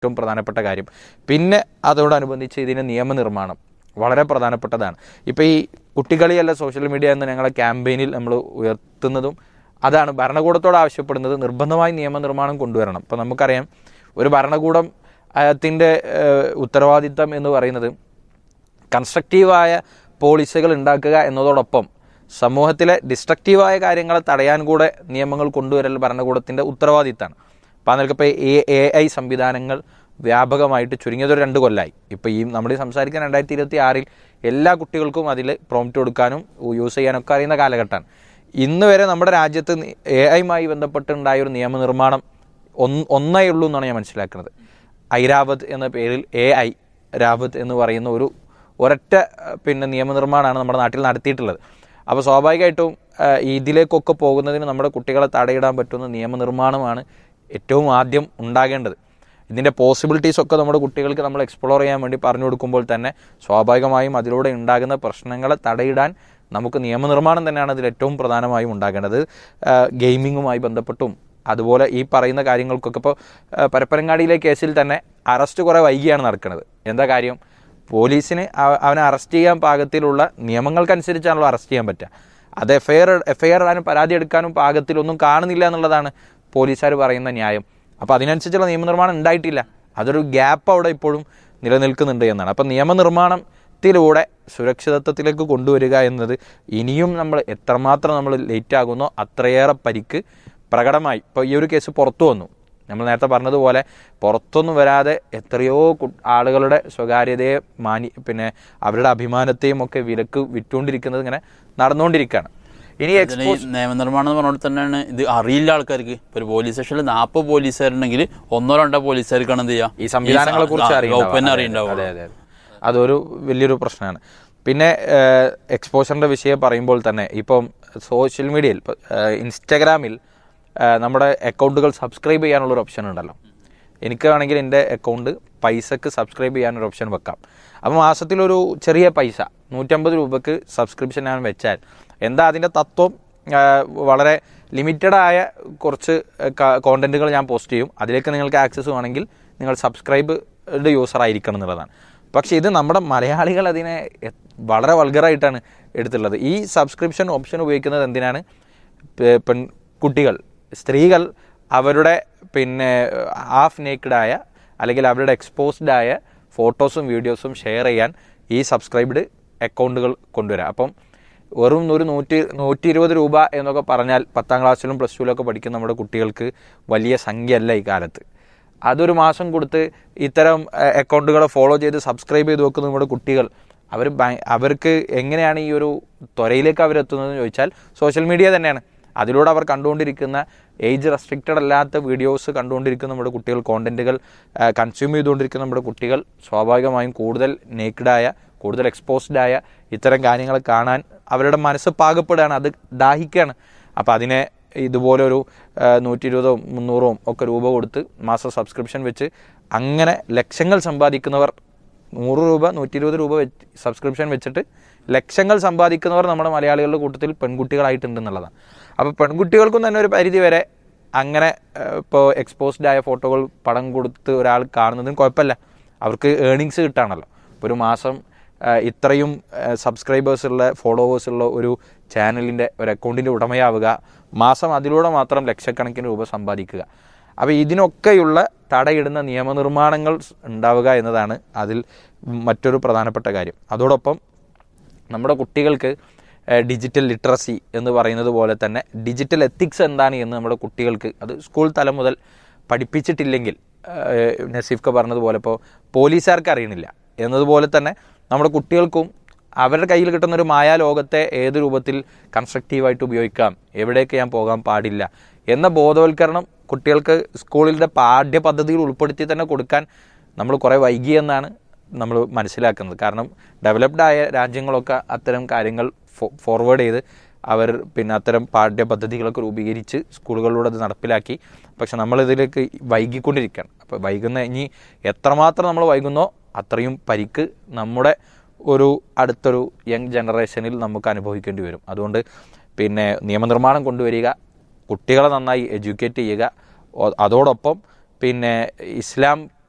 ഏറ്റവും പ്രധാനപ്പെട്ട കാര്യം പിന്നെ അതോടനുബന്ധിച്ച് ഇതിന് നിയമനിർമ്മാണം വളരെ പ്രധാനപ്പെട്ടതാണ് ഇപ്പോൾ ഈ കുട്ടികളിയല്ല സോഷ്യൽ മീഡിയ എന്ന ഞങ്ങളെ ക്യാമ്പയിനിൽ നമ്മൾ ഉയർത്തുന്നതും അതാണ് ഭരണകൂടത്തോട് ആവശ്യപ്പെടുന്നത് നിർബന്ധമായി നിയമനിർമ്മാണം കൊണ്ടുവരണം ഇപ്പോൾ നമുക്കറിയാം ഒരു ഭരണകൂടം ത്തിൻ്റെ ഉത്തരവാദിത്തം എന്ന് പറയുന്നത് കൺസ്ട്രക്റ്റീവായ പോളിസികൾ ഉണ്ടാക്കുക എന്നതോടൊപ്പം സമൂഹത്തിലെ ഡിസ്ട്രക്റ്റീവായ കാര്യങ്ങളെ തടയാൻ കൂടെ നിയമങ്ങൾ കൊണ്ടുവരൽ ഭരണകൂടത്തിൻ്റെ ഉത്തരവാദിത്തമാണ് അപ്പോൾ അതിൽക്കിപ്പോൾ എ എ ഐ സംവിധാനങ്ങൾ വ്യാപകമായിട്ട് ചുരുങ്ങിയതൊരു രണ്ട് കൊല്ലമായി ഇപ്പോൾ ഈ നമ്മൾ സംസാരിക്കുന്ന രണ്ടായിരത്തി ഇരുപത്തി ആറിൽ എല്ലാ കുട്ടികൾക്കും അതിൽ പ്രോംപ്റ്റ് കൊടുക്കാനും യൂസ് ചെയ്യാനൊക്കെ അറിയുന്ന കാലഘട്ടമാണ് ഇന്ന് വരെ നമ്മുടെ രാജ്യത്ത് എ ഐയുമായി ബന്ധപ്പെട്ടുണ്ടായ ഒരു നിയമനിർമ്മാണം ഒന്ന് ഒന്നേ ഉള്ളൂ എന്നാണ് ഞാൻ മനസ്സിലാക്കുന്നത് ഐരാവത് എന്ന പേരിൽ എ ഐ രാവത് എന്ന് പറയുന്ന ഒരു ഒരൊറ്റ അഹ്, പിന്നെ നിയമനിർമ്മാണമാണ് നമ്മുടെ നാട്ടിൽ നടത്തിയിട്ടുള്ളത് അപ്പോൾ സ്വാഭാവികമായിട്ടും അഹ്, ഇതിലേക്കൊക്കെ പോകുന്നതിന് നമ്മുടെ കുട്ടികളെ തടയിടാൻ പറ്റുന്ന നിയമനിർമ്മാണമാണ് ഏറ്റവും ആദ്യം ഉണ്ടാകേണ്ടത് ഇതിൻ്റെ പോസിബിലിറ്റീസ് ഒക്കെ നമ്മുടെ കുട്ടികൾക്ക് നമ്മൾ എക്സ്പ്ലോർ ചെയ്യാൻ വേണ്ടി പറഞ്ഞു കൊടുക്കുമ്പോൾ തന്നെ സ്വാഭാവികമായും അതിലൂടെ ഉണ്ടാകുന്ന പ്രശ്നങ്ങളെ തടയിടാൻ നമുക്ക് നിയമനിർമ്മാണം തന്നെയാണ് അതിൽ ഏറ്റവും പ്രധാനമായും ഉണ്ടാകേണ്ടത് ഗെയിമിങ്ങുമായി ബന്ധപ്പെട്ടും അതുപോലെ ഈ പറയുന്ന കാര്യങ്ങൾക്കൊക്കെ ഇപ്പോൾ പരപ്പരങ്ങാടിയിലെ കേസിൽ തന്നെ അറസ്റ്റ് കുറേ വൈകിയാണ് നടക്കുന്നത് എന്താ കാര്യം പോലീസിന് അവ- അവനെ അറസ്റ്റ് ചെയ്യാൻ പാകത്തിലുള്ള നിയമങ്ങൾക്കനുസരിച്ചാണല്ലോ അറസ്റ്റ് ചെയ്യാൻ പറ്റുക അത് F I R F I R ഇടാനും പരാതി എടുക്കാനും പാകത്തിലൊന്നും കാണുന്നില്ല എന്നുള്ളതാണ് പോലീസുകാർ പറയുന്ന ന്യായം അപ്പോൾ അതിനനുസരിച്ചുള്ള നിയമനിർമ്മാണം ഉണ്ടായിട്ടില്ല അതൊരു ഗ്യാപ്പ് അവിടെ ഇപ്പോഴും നിലനിൽക്കുന്നുണ്ട് എന്നാണ് അപ്പം നിയമനിർമ്മാണത്തിലൂടെ സുരക്ഷിതത്വത്തിലേക്ക് കൊണ്ടുവരിക എന്നത് ഇനിയും നമ്മൾ എത്രമാത്രം നമ്മൾ ലേറ്റ് ആകുന്നോ അത്രയേറെ പരിക്ക് പ്രകടമായി ഇപ്പോൾ ഈ ഒരു കേസ് പുറത്തു വന്നു നമ്മൾ നേരത്തെ പറഞ്ഞതുപോലെ പുറത്തൊന്നും വരാതെ എത്രയോ കു- ആളുകളുടെ സ്വകാര്യതയെ മാനി പിന്നെ അവരുടെ അഭിമാനത്തെയും ഒക്കെ വിലക്ക് വിറ്റുകൊണ്ടിരിക്കുന്നത് ഇങ്ങനെ നടന്നുകൊണ്ടിരിക്കുകയാണ് ഇനി ഇതിന് എക്സ്പോ ഈ നിയമനിർമ്മാണം എന്ന് പറഞ്ഞിട്ട് തന്നെയാണ് ഇത് അറിയില്ല ആൾക്കാർക്ക് ഇപ്പൊ ഒരു പോലീസ് സ്റ്റേഷനിൽ നാൽപ്പത് പോലീസുകാരുണ്ടെങ്കിൽ ഒന്നോ രണ്ടോ പോലീസുകാർക്കാണ് എന്ത് ചെയ്യാം ഈ സംവിധാനങ്ങളെ കുറിച്ച് അറിയുണ്ടാവും. പിന്നെ അതെ, അറിയുണ്ടാവും അതെ അതെ അതെ. അതൊരു വലിയൊരു പ്രശ്നമാണ് പിന്നെ എക്സ്പോഷറിന്റെ വിഷയം പറയുമ്പോൾ തന്നെ ഇപ്പം സോഷ്യൽ മീഡിയയിൽ ഇപ്പം ഇൻസ്റ്റഗ്രാമിൽ ഏഹ്, നമ്മുടെ അക്കൗണ്ടുകൾ സബ്സ്ക്രൈബ് ചെയ്യാനുള്ള ഒരു ഓപ്ഷൻ ഉണ്ടല്ലോ എനിക്ക് വേണമെങ്കിൽ എൻ്റെ അക്കൗണ്ട് പൈസക്ക് സബ്സ്ക്രൈബ് ചെയ്യാനൊരു ഓപ്ഷൻ വെക്കാം അപ്പോൾ മാസത്തിലൊരു ചെറിയ പൈസ നൂറ്റമ്പത് രൂപക്ക് സബ്സ്ക്രിപ്ഷൻ ഞാൻ വെച്ചാൽ എന്താ അതിൻ്റെ തത്വം ഏഹ്, വളരെ ലിമിറ്റഡ് ആയ കുറച്ച് കോണ്ടന്റുകൾ ഞാൻ പോസ്റ്റ് ചെയ്യും അതിലേക്ക് നിങ്ങൾക്ക് ആക്സസ് വേണമെങ്കിൽ നിങ്ങൾ സബ്സ്ക്രൈബ്ഡ് യൂസർ ആയിരിക്കണം എന്നുള്ളതാണ് പക്ഷേ ഇത് നമ്മുടെ മലയാളികൾ അതിനെ എ- വളരെ വൾഗറായിട്ടാണ് എടുത്തുള്ളത് ഈ സബ്സ്ക്രിപ്ഷൻ ഓപ്ഷൻ ഉപയോഗിക്കുന്നത് എന്തിനാണ് പെ- പെൺകുട്ടികൾ സ്ത്രീകൾ അവരുടെ പിന്നെ ഹാഫ് നേക്കഡായ അല്ലെങ്കിൽ അവരുടെ എക്സ്പോസ്ഡ് ആയ ഫോട്ടോസും വീഡിയോസും ഷെയർ ചെയ്യാൻ ഈ സബ്സ്ക്രൈബ്ഡ് അക്കൗണ്ടുകൾ കൊണ്ടുവരാം അപ്പം വെറും ഒരു നൂറ്റി നൂറ്റി ഇരുപത് രൂപ എന്നൊക്കെ പറഞ്ഞാൽ പത്താം ക്ലാസ്സിലും പ്ലസ് ടുവിലൊക്കെ പഠിക്കുന്ന നമ്മുടെ കുട്ടികൾക്ക് വലിയ സംഖ്യയല്ല ഈ കാലത്ത് അതൊരു മാസം കൊടുത്ത് ഇത്തരം അഹ്, അക്കൗണ്ടുകളെ ഫോളോ ചെയ്ത് സബ്സ്ക്രൈബ് ചെയ്ത് വെക്കുന്ന നമ്മുടെ കുട്ടികൾ അവർ അവർക്ക് എങ്ങനെയാണ് ഈ ഒരു ത്വരയിലേക്ക് അവരെത്തുന്നതെന്ന് ചോദിച്ചാൽ സോഷ്യൽ മീഡിയ തന്നെയാണ് അതിലൂടെ അവർ കണ്ടുകൊണ്ടിരിക്കുന്ന ഏജ് റെസ്ട്രിക്റ്റഡ് അല്ലാത്ത വീഡിയോസ് കണ്ടുകൊണ്ടിരിക്കുന്ന നമ്മുടെ കുട്ടികൾ കോണ്ടന്റുകൾ കൺസ്യൂം ചെയ്തുകൊണ്ടിരിക്കുന്ന നമ്മുടെ കുട്ടികൾ സ്വാഭാവികമായും കൂടുതൽ നേക്കഡായ കൂടുതൽ എക്സ്പോസ്ഡ് ആയ ഇത്തരം കാര്യങ്ങൾ കാണാൻ അവരുടെ മനസ്സ് പാകപ്പെടുകയാണ് അത് ദാഹിക്കുകയാണ് അപ്പോൾ അതിനെ ഇതുപോലെ ഒരു നൂറ്റി ഇരുപതോ മുന്നൂറോ ഒക്കെ രൂപ കൊടുത്ത് മാസം സബ്സ്ക്രിപ്ഷൻ വെച്ച് അങ്ങനെ ലക്ഷങ്ങൾ സമ്പാദിക്കുന്നവർ നൂറ് രൂപ നൂറ്റി ഇരുപത് രൂപ വെച്ച് സബ്സ്ക്രിപ്ഷൻ വെച്ചിട്ട് ലക്ഷങ്ങൾ സമ്പാദിക്കുന്നവർ നമ്മുടെ മലയാളികളുടെ കൂട്ടത്തിൽ പെൺകുട്ടികളായിട്ടുണ്ട് എന്നുള്ളതാണ് അപ്പോൾ പെൺകുട്ടികൾക്കും തന്നെ ഒരു പരിധി വരെ അങ്ങനെ ഇപ്പോൾ എക്സ്പോസ്ഡ് ആയ ഫോട്ടോകൾ പടം കൊടുത്ത് ഒരാൾ കാണുന്നതിന് കുഴപ്പമില്ല അവർക്ക് ഏണിങ്സ് കിട്ടാണല്ലോ ഇപ്പോൾ ഒരു മാസം ആ, ഇത്രയും സബ്സ്ക്രൈബേഴ്സ് ഉള്ള ഫോളോവേഴ്സ് ഉള്ള ഒരു ചാനലിൻ്റെ ഒരു അക്കൗണ്ടിൻ്റെ ഉടമയാവുക മാസം അതിലൂടെ മാത്രം ലക്ഷക്കണക്കിന് രൂപ സമ്പാദിക്കുക അപ്പോൾ ഇതിനൊക്കെയുള്ള തടയിടുന്ന നിയമനിർമ്മാണങ്ങൾ ഉണ്ടാവുക എന്നതാണ് അതിൽ മറ്റൊരു പ്രധാനപ്പെട്ട കാര്യം അതോടൊപ്പം നമ്മുടെ കുട്ടികൾക്ക് ഏഹ്, ഡിജിറ്റൽ ലിറ്ററസി എന്ന് പറയുന്നത് പോലെ തന്നെ ഡിജിറ്റൽ എത്തിക്സ് എന്താണ് എന്ന് നമ്മുടെ കുട്ടികൾക്ക് അത് സ്കൂൾ തലം മുതൽ പഠിപ്പിച്ചിട്ടില്ലെങ്കിൽ ഏഹ്, നസീഫ്ക പറഞ്ഞതുപോലെ ഇപ്പോൾ പോലീസുകാർക്ക് അറിയണില്ല എന്നതുപോലെ തന്നെ നമ്മുടെ കുട്ടികൾക്കും അവരുടെ കയ്യിൽ കിട്ടുന്ന ഒരു മായാലോകത്തെ ഏത് രൂപത്തിൽ കൺസ്ട്രക്റ്റീവായിട്ട് ഉപയോഗിക്കാം എവിടേക്ക് ഞാൻ പോകാൻ പാടില്ല എന്ന ബോധവൽക്കരണം കുട്ടികൾക്ക് സ്കൂളിൻ്റെ പാഠ്യപദ്ധതിയിൽ ഉൾപ്പെടുത്തി തന്നെ കൊടുക്കാൻ നമ്മൾ കുറേ വൈകിയെന്നാണ് നമ്മൾ മനസ്സിലാക്കുന്നത് കാരണം ഡെവലപ്ഡ് ആയ രാജ്യങ്ങളൊക്കെ അത്തരം കാര്യങ്ങൾ ഫോർവേഡ് ചെയ്ത് അവർ പിന്നെ അത്തരം പാഠ്യപദ്ധതികളൊക്കെ രൂപീകരിച്ച് സ്കൂളുകളിലൂടെ അത് നടപ്പിലാക്കി പക്ഷെ നമ്മളിതിലേക്ക് വൈകിക്കൊണ്ടിരിക്കുകയാണ് അപ്പോൾ വൈകുന്ന ഇനി എത്രമാത്രം നമ്മൾ വൈകുന്നോ അത്രയും പരിക്ക് നമ്മുടെ ഒരു അടുത്തൊരു യങ് ജനറേഷനിൽ നമുക്ക് അനുഭവിക്കേണ്ടി വരും അതുകൊണ്ട് പിന്നെ നിയമനിർമ്മാണം കൊണ്ടുവരിക കുട്ടികളെ നന്നായി എഡ്യൂക്കേറ്റ് ചെയ്യുക ഒ- അതോടൊപ്പം പിന്നെ ഇസ്ലാം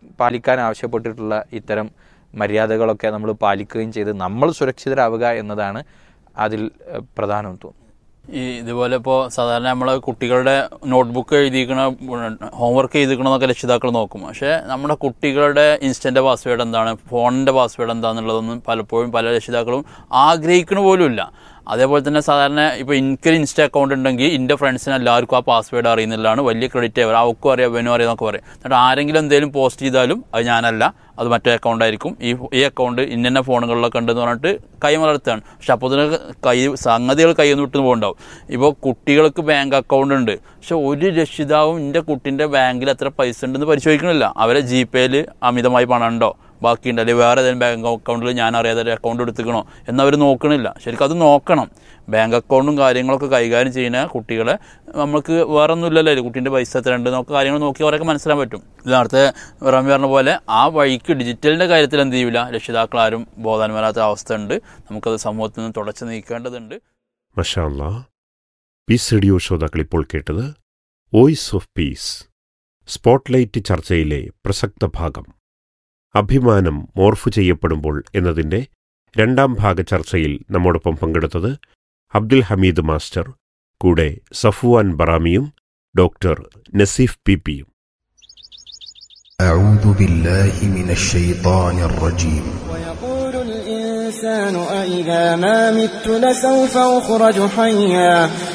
പാലിക്കാൻ ആവശ്യപ്പെട്ടിട്ടുള്ള ഇത്തരം മര്യാദകളൊക്കെ നമ്മൾ പാലിക്കുകയും ചെയ്ത് നമ്മൾ സുരക്ഷിതരാവുക എന്നതാണ് അതിൽ ഏഹ്, പ്രധാനം തോന്നുന്നു ഈ ഇതുപോലെ ഇപ്പോൾ സാധാരണ നമ്മൾ കുട്ടികളുടെ നോട്ട്ബുക്ക് എഴുതിക്കണ ഹോംവർക്ക് എഴുതിക്കണമെന്നൊക്കെ രക്ഷിതാക്കൾ നോക്കും പക്ഷേ നമ്മുടെ കുട്ടികളുടെ ഇൻസ്റ്റന്റ് പാസ്വേഡ് എന്താണ് ഫോണിന്റെ പാസ്വേഡ് എന്താണെന്നുള്ളതൊന്നും പലപ്പോഴും പല രക്ഷിതാക്കളും ആഗ്രഹിക്കണ പോലും ഇല്ല അതേപോലെ തന്നെ സാധാരണ ഇപ്പോൾ എനിക്കൊരു ഇൻസ്റ്റ അക്കൗണ്ട് ഉണ്ടെങ്കിൽ എൻ്റെ ഫ്രണ്ട്സിന് എല്ലാവർക്കും ആ പാസ്വേഡ് അറിയുന്നില്ലാണ് വലിയ ക്രെഡിറ്റ് അവർ അവർക്കും അറിയാം ഇവനും അറിയാം എന്നൊക്കെ പറയും എന്നിട്ട് ആരെങ്കിലും എന്തെങ്കിലും പോസ്റ്റ് ചെയ്താലും അത് ഞാനല്ല അത് മറ്റേ അക്കൗണ്ട് ആയിരിക്കും ഈ ഈ അക്കൗണ്ട് ഇന്ന ഫോണുകളിലൊക്കെ ഉണ്ടെന്ന് പറഞ്ഞിട്ട് കൈ വളർത്താണ് പക്ഷെ അപ്പോൾ തന്നെ കൈ സംഗതികൾ കയ്യിൽ നിന്ന് വിട്ടു പോകുന്നുണ്ടാവും ഇപ്പോൾ കുട്ടികൾക്ക് ബാങ്ക് അക്കൗണ്ട് ഉണ്ട് പക്ഷെ ഒരു രക്ഷിതാവും എൻ്റെ കുട്ടിൻ്റെ ബാങ്കിൽ എത്ര പൈസ ഉണ്ടെന്ന് പരിശോധിക്കണില്ല അവരെ ജി പേയിൽ അമിതമായി പണം ഉണ്ടോ ബാക്കിയുണ്ട് അല്ലെങ്കിൽ വേറെ ഏതെങ്കിലും ബാങ്ക് അക്കൗണ്ടിൽ ഞാൻ അറിയാതെ ഒരു അക്കൗണ്ട് എടുത്തുക്കണോ എന്നവർ നോക്കണില്ല ശരിക്കും അത് നോക്കണം ബാങ്ക് അക്കൗണ്ടും കാര്യങ്ങളൊക്കെ കൈകാര്യം ചെയ്യുന്ന കുട്ടികളെ നമുക്ക് വേറെ ഒന്നുമില്ലല്ലോ കുട്ടീൻ്റെ പൈസ എത്ര ഉണ്ട് എന്നൊക്കെ കാര്യങ്ങൾ നോക്കി അവരൊക്കെ മനസ്സിലാൻ പറ്റും ഇത് നേരത്തെ റമി പറഞ്ഞ പോലെ ആ വഴിക്ക് ഡിജിറ്റലിൻ്റെ കാര്യത്തിൽ എന്ത് ചെയ്യില്ല രക്ഷിതാക്കളാരും ബോധവാന്മാരാത്ത അവസ്ഥ ഉണ്ട് നമുക്കത് സമൂഹത്തിൽ നിന്ന് തുടച്ചു നീക്കേണ്ടതുണ്ട് മഷാല്ല പീസ് റേഡിയോ ശ്രോതാക്കൾ ഇപ്പോൾ കേട്ടത് വോയിസ് ഓഫ് പീസ് സ്പോട്ട്ലൈറ്റ് ചർച്ചയിലെ പ്രസക്ത ഭാഗം അഭിമാനം മോർഫ് ചെയ്യപ്പെടുമ്പോൾ എന്നതിൻ്റെ രണ്ടാം ഭാഗ ചർച്ചയിൽ നമ്മോടൊപ്പം പങ്കെടുത്തത് അബ്ദുൽ ഹമീദ് മാസ്റ്റർ കൂടെ സഫുവാൻ ബറാമിയും ഡോക്ടർ നസീഫ് പി പിയും أعوذ بالله من الشيطان الرجيم ويقول الإنسان أإذا ما مت لسوف أخرج حيا